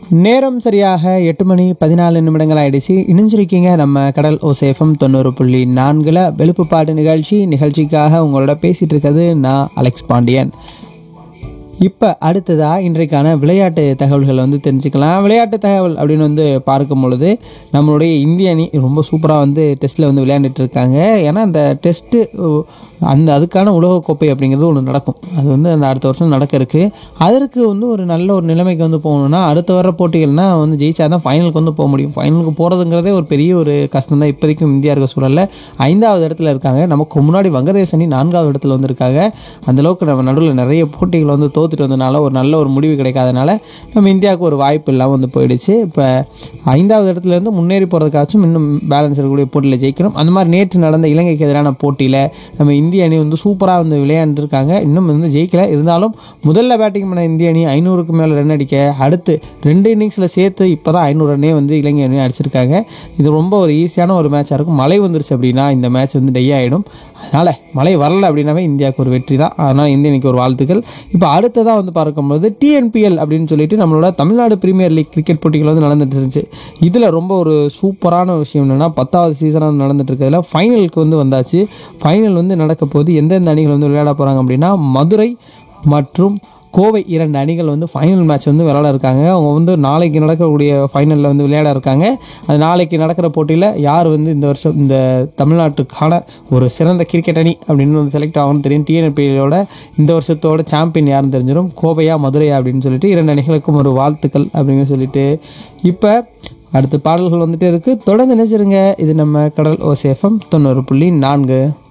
நேரம் சரியாக எட்டு மணி பதினாலு நிமிடங்கள் ஆயிடுச்சு இணைஞ்சிருக்கீங்க நம்ம கடல் ஓசேஃபம் தொண்ணூறு புள்ளி நான்கில் வெளுப்புப்பாட்டு நிகழ்ச்சி நிகழ்ச்சிக்காக உங்களோட பேசிகிட்டு இருக்கிறது நான் அலெக்ஸ் பாண்டியன் இப்போ அடுத்ததாக இன்றைக்கான விளையாட்டு தகவல்களை வந்து தெரிஞ்சுக்கலாம் விளையாட்டு தகவல் அப்படின்னு வந்து பார்க்கும் பொழுது நம்மளுடைய இந்திய அணி ரொம்ப சூப்பராக வந்து டெஸ்ட்டில் வந்து விளையாண்டுட்டு இருக்காங்க ஏன்னா அந்த டெஸ்ட்டு அந்த அதுக்கான உலகக்கோப்பை அப்படிங்கிறது ஒன்று நடக்கும் அது வந்து அந்த அடுத்த வருஷம் நடக்க இருக்கு அதற்கு வந்து ஒரு நல்ல ஒரு நிலைமைக்கு வந்து போகணும்னா அடுத்த வர போட்டிகள்னா வந்து ஜெயிச்சா தான் ஃபைனலுக்கு வந்து போக முடியும் ஃபைனலுக்கு போகிறதுங்கிறதே ஒரு பெரிய ஒரு கஷ்டம் தான் இப்போதைக்கும் இந்தியா இருக்க சூழலில் ஐந்தாவது இடத்துல இருக்காங்க நமக்கு முன்னாடி வங்கதேச அணி நான்காவது இடத்துல வந்திருக்காங்க அந்தளவுக்கு நம்ம நடுவில் நிறைய போட்டிகள் வந்து தோத்துட்டு வந்தனால ஒரு நல்ல ஒரு முடிவு கிடைக்காதனால நம்ம இந்தியாவுக்கு ஒரு வாய்ப்பு இல்லாமல் வந்து போயிடுச்சு இப்போ ஐந்தாவது இடத்துல இருந்து முன்னேறி போகிறதுக்காச்சும் இன்னும் பேலன்ஸ் இருக்கக்கூடிய போட்டியில் ஜெயிக்கணும் அந்த மாதிரி நேற்று நடந்த இலங்கைக்கு எதிரான போட்டியில் நம்ம இந்திய அணி வந்து சூப்பராக வந்து விளையாண்டுருக்காங்க இன்னும் வந்து ஜெயிக்கல இருந்தாலும் முதல்ல பேட்டிங் பண்ண இந்திய அணி ஐநூறுக்கு மேலே ரன் அடிக்க அடுத்து ரெண்டு இன்னிங்ஸில் சேர்த்து இப்போ தான் ஐநூறு ரன்னே வந்து இலங்கை அணி அடிச்சிருக்காங்க இது ரொம்ப ஒரு ஈஸியான ஒரு மேட்சாக இருக்கும் மழை வந்துருச்சு அப்படின்னா இந்த மேட்ச் வந்து டை ஆகிடும் அதனால் மழை வரல அப்படின்னாவே இந்தியாவுக்கு ஒரு வெற்றி தான் அதனால் இந்திய அணிக்கு ஒரு வாழ்த்துக்கள் இப்போ அடுத்ததாக வந்து பார்க்கும்போது டிஎன்பிஎல் அப்படின்னு சொல்லிட்டு நம்மளோட தமிழ்நாடு பிரீமியர் லீக் கிரிக்கெட் போட்டிகள் வந்து நடந்துட்டு இருந்துச்சு இதில் ரொம்ப ஒரு சூப்பரான விஷயம் என்னென்னா பத்தாவது சீசனாக நடந்துட்டு இருக்கிறதுல ஃபைனலுக்கு வந்து வந்தாச்சு ஃபைனல் வந்து நடக்க போது எந்தெந்த அணிகள் வந்து விளையாட போகிறாங்க அப்படின்னா மதுரை மற்றும் கோவை இரண்டு அணிகள் வந்து ஃபைனல் மேட்ச் வந்து விளையாட இருக்காங்க அவங்க வந்து நாளைக்கு நடக்கக்கூடிய ஃபைனலில் வந்து விளையாட இருக்காங்க அது நாளைக்கு நடக்கிற போட்டியில் யார் வந்து இந்த வருஷம் இந்த தமிழ்நாட்டுக்கான ஒரு சிறந்த கிரிக்கெட் அணி அப்படின்னு வந்து செலக்ட் ஆகும்னு தெரியும் டிஎன்பியோட இந்த வருஷத்தோட சாம்பியன் யாருன்னு தெரிஞ்சிடும் கோவையா மதுரையா அப்படின்னு சொல்லிட்டு இரண்டு அணிகளுக்கும் ஒரு வாழ்த்துக்கள் அப்படின்னு சொல்லிட்டு இப்போ அடுத்த பாடல்கள் வந்துட்டே இருக்குது தொடர்ந்து நினைச்சிருங்க இது நம்ம கடல் ஓசேஃபம் தொண்ணூறு புள்ளி நான்கு